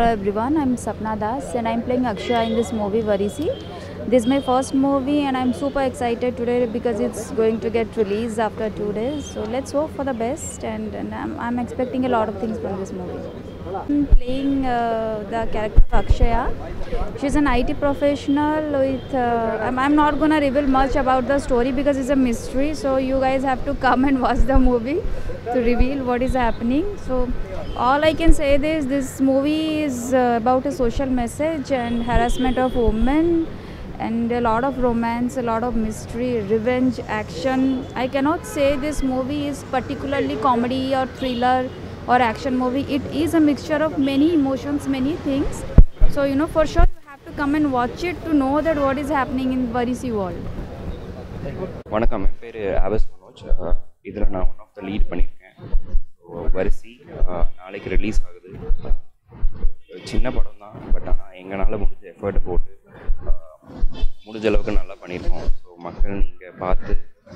everyone, I'm Sapna Das and I'm playing Akshaya in this movie Varisi. This is my first movie and I'm super excited today because it's going to get released after two days. So let's hope for the best and, and I'm, I'm expecting a lot of things from this movie. I'm playing uh, the character of Akshaya. She's an IT professional with. Uh, I'm, I'm not gonna reveal much about the story because it's a mystery. So you guys have to come and watch the movie to reveal what is happening. So all I can say is this movie is uh, about a social message and harassment of women and a lot of romance, a lot of mystery, revenge, action. I cannot say this movie is particularly comedy or thriller or action movie. It is a mixture of many emotions, many things. So you know for sure you have to come and watch it to know that what is happening in Varisi world. வணக்கம் என் பேர் ஆவஸ் மனோஜ் இதில் நான் one of the lead பண்ணியிருக்கேன் so Varisi ah, நாளைக்கு release ஆகுது அஹ், சின்ன படம் தான் பட் ஆனால் எங்களால் முடிஞ்ச எஃபர்ட்டை போட்டு அஹ், முடிஞ்ச அளவுக்கு நல்லா பண்ணியிருக்கோம் ஸோ மக்கள் நீங்கள் பார்த்து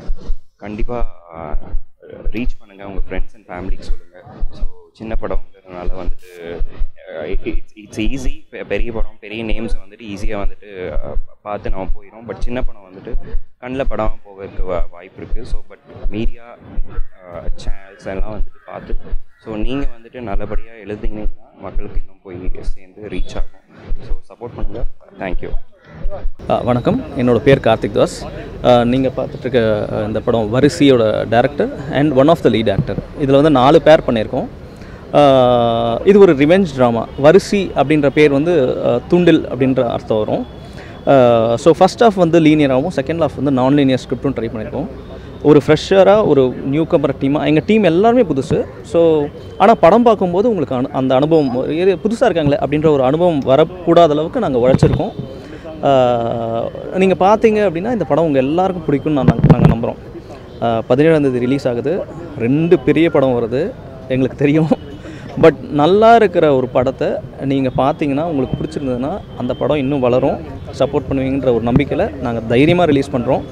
கண்டிப்பாக ரீச் பண்ணுங்கள் உங்கள் ஃப்ரெண்ட்ஸ் அண்ட் ஃபேமிலிக்கு சொல்லுங்கள் ஸோ சின்ன படம்ங்கிறதுனால வந்துட்டு இட்ஸ் இட்ஸ் ஈஸி பெரிய படம் பெரிய நேம்ஸ் வந்துட்டு ஈஸியாக வந்துட்டு அஹ், பார்த்து நம்ம போயிடும் பட் சின்ன படம் வந்துட்டு கண்ணில் படாமல் போகிறதுக்கு வா வாய்ப்பு இருக்குது ஸோ பட் மீடியா சேனல்ஸ் எல்லாம் வந்துட்டு பார்த்து ஸோ நீங்கள் வந்துட்டு நல்லபடியாக எழுதிங்கன்னா மக்களுக்கு இன்னும் போய் சேர்ந்து ரீச் ஆகும் ஸோ சப்போர்ட் பண்ணுங்கள் தேங்க்யூ ஆ, வணக்கம் என்னோடய பேர் கார்த்திக் தாஸ் நீங்கள் பார்த்துட்ருக்க இந்த படம் வரிசையோட director and one of the lead actor இதில் வந்து நாலு பேர் பண்ணியிருக்கோம் ஆ, இது ஒரு ரிவெஞ்ச் ட்ராமா வரிசி அப்படின்ற பேர் வந்து ஆ, துண்டில் அப்படின்ற அர்த்தம் வரும் ஸோ ஃபஸ்ட் ஆஃப் வந்து லீனியராகவும் செகண்ட் ஆஃப் வந்து நான் லீனியர் ஸ்கிரிப்டும் ட்ரை பண்ணியிருக்கோம் ஒரு ஃப்ரெஷராக ஒரு நியூ கம்பர் டீமாக எங்கள் டீம் எல்லாருமே புதுசு ஸோ ஆனால் படம் பார்க்கும்போது உங்களுக்கு அனு அந்த அனுபவம் புதுசாக இருக்காங்களே அப்படின்ற ஒரு அனுபவம் வரக்கூடாத அளவுக்கு நாங்கள் உழைச்சிருக்கோம் நீங்கள் பார்த்தீங்க அப்படின்னா இந்த படம் உங்கள் எல்லாருக்கும் பிடிக்கும்னு நான் நாங்கள் நம்புகிறோம் பதினேழாம் தேதி ரிலீஸ் ஆகுது ரெண்டு பெரிய படம் வருது எங்களுக்கு தெரியும் பட் நல்லா இருக்கிற ஒரு படத்தை நீங்கள் பார்த்தீங்கன்னா உங்களுக்கு பிடிச்சிருந்ததுன்னா அந்த படம் இன்னும் வளரும் சப்போர்ட் பண்ணுவீங்கன்ற ஒரு நம்பிக்கையில் நாங்கள் தைரியமாக ரிலீஸ் பண்ணுறோம்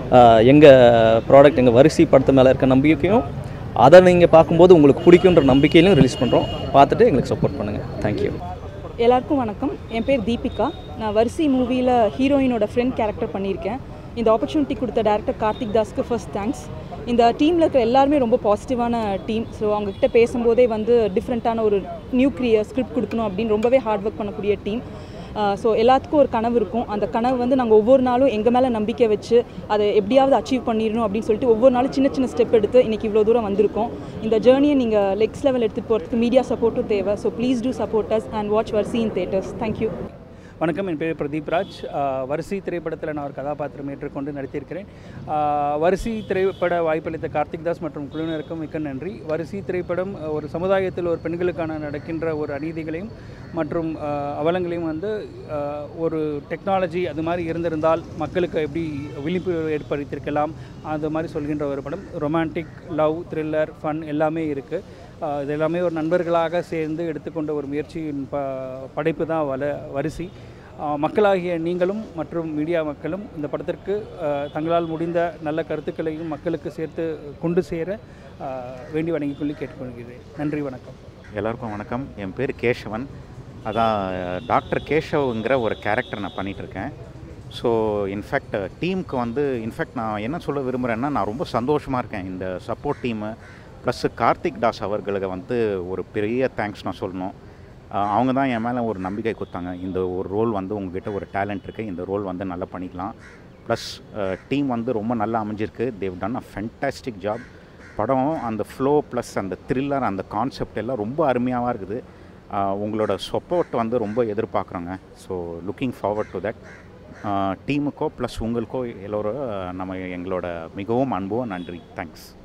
எங்கள் ப்ராடக்ட் எங்கள் வரிசை படத்து மேலே இருக்க நம்பிக்கையும் அதை நீங்கள் பார்க்கும்போது உங்களுக்கு பிடிக்குன்ற நம்பிக்கையிலையும் ரிலீஸ் பண்ணுறோம் பார்த்துட்டு எங்களுக்கு சப்போர்ட் பண்ணுங்கள் தேங்க்யூ எல்லாருக்கும் வணக்கம் என் பேர் தீபிகா நான் வரிசை மூவியில் ஹீரோயினோட ஃப்ரெண்ட் கேரக்டர் பண்ணியிருக்கேன் இந்த ஆப்பர்ச்சுனிட்டி கொடுத்த டேரக்டர் கார்த்திக் தாஸ்க்கு ஃபர்ஸ்ட் தேங்க்ஸ் இந்த டீமில் இருக்கிற எல்லாருமே ரொம்ப பாசிட்டிவான டீம் ஸோ அவங்கக்கிட்ட பேசும்போதே வந்து டிஃப்ரெண்ட்டான ஒரு நியூ கிரியர் ஸ்கிரிப்ட் கொடுக்கணும் அப்படின்னு ரொம்பவே ஹார்ட் ஒர்க் பண்ணக்கூடிய டீம் ஸோ எல்லாத்துக்கும் ஒரு கனவு இருக்கும் அந்த கனவு வந்து நாங்கள் ஒவ்வொரு நாளும் எங்கள் மேலே நம்பிக்கை வச்சு அதை எப்படியாவது அச்சீவ் பண்ணிடணும் அப்படின்னு சொல்லிட்டு ஒவ்வொரு நாளும் சின்ன சின்ன ஸ்டெப் எடுத்து இன்றைக்கி இவ்வளோ தூரம் வந்திருக்கோம் இந்த ஜேர்னியை நீங்கள் லெக்ஸ் லெவல் எடுத்துகிட்டு போகிறதுக்கு மீடியா சப்போர்ட்டும் தேவை so please do support us and watch Varsi in theatres thank you வணக்கம் என் பேர் பிரதீப் ராஜ் ஆஹ் வரிசை திரைப்படத்தில் நான் ஒரு கதாபாத்திரம் ஏற்றுக்கொண்டு நடித்திருக்கிறேன் ஆஹ் வரிசை திரைப்பட வாய்ப்பளித்த கார்த்திக் தாஸ் மற்றும் குழுவினருக்கும் மிக்க நன்றி வரிசை திரைப்படம் ஆஹ் ஒரு சமுதாயத்தில் ஒரு பெண்களுக்கான நடக்கின்ற ஒரு அநீதிகளையும் மற்றும் ஆஹ் அவலங்களையும் வந்து ஆஹ் ஒரு டெக்னாலஜி அது மாதிரி இருந்திருந்தால் மக்களுக்கு எப்படி விழிப்புணர்வு ஏற்படுத்தியிருக்கலாம் அது மாதிரி சொல்கின்ற ஒரு படம் ரொமான்டிக் லவ் த்ரில்லர் ஃபன் எல்லாமே இருக்குது ஆஹ் இது எல்லாமே ஒரு நண்பர்களாக சேர்ந்து எடுத்துக்கொண்ட ஒரு முயற்சியின் ப படைப்பு தான் வல வரிசை ஆஹ் மக்களாகிய நீங்களும் மற்றும் மீடியா மக்களும் இந்த படத்திற்கு ஆஹ் தங்களால் முடிந்த நல்ல கருத்துக்களையும் மக்களுக்கு சேர்த்து கொண்டு சேர ஆஹ் வேண்டி வணங்கிக் கொள்ளி கேட்டுக்கொள்கிறேன் நன்றி வணக்கம் எல்லாருக்கும் வணக்கம் என் பேர் கேசவன் அதான் டாக்டர் கேஷவ்ங்கிற ஒரு கேரக்டர் நான் பண்ணிகிட்ருக்கேன் ஸோ இன்ஃபேக்ட் டீமுக்கு வந்து இன்ஃபேக்ட் நான் என்ன சொல்ல விரும்புகிறேன்னா நான் ரொம்ப சந்தோஷமாக இருக்கேன் இந்த support team plus Karthik Das அவர்களுக்கு வந்து ஒரு பெரிய தேங்க்ஸ் நான் சொல்லணும் ஆஹ் அவங்க தான் என் மேலே ஒரு நம்பிக்கை கொடுத்தாங்க இந்த ஒரு ரோல் வந்து உங்ககிட்ட ஒரு டேலண்ட் இருக்குது இந்த ரோல் வந்து நல்லா பண்ணிக்கலாம் ப்ளஸ் டீம் வந்து ரொம்ப நல்லா அமைஞ்சிருக்கு Dev done a fantastic job படம் அந்த ஃப்ளோ ப்ளஸ் அந்த த்ரில்லர் அந்த கான்செப்ட் எல்லாம் ரொம்ப அருமையாக இருக்குது ஆஹ் உங்களோட சப்போர்ட் வந்து ரொம்ப எதிர்பார்க்குறோங்க so looking forward to that டீமுக்கோ ப்ளஸ் உங்களுக்கோ எல்லோரும் நம்ம எங்களோட மிகவும் அன்பும் நன்றி தேங்க்ஸ்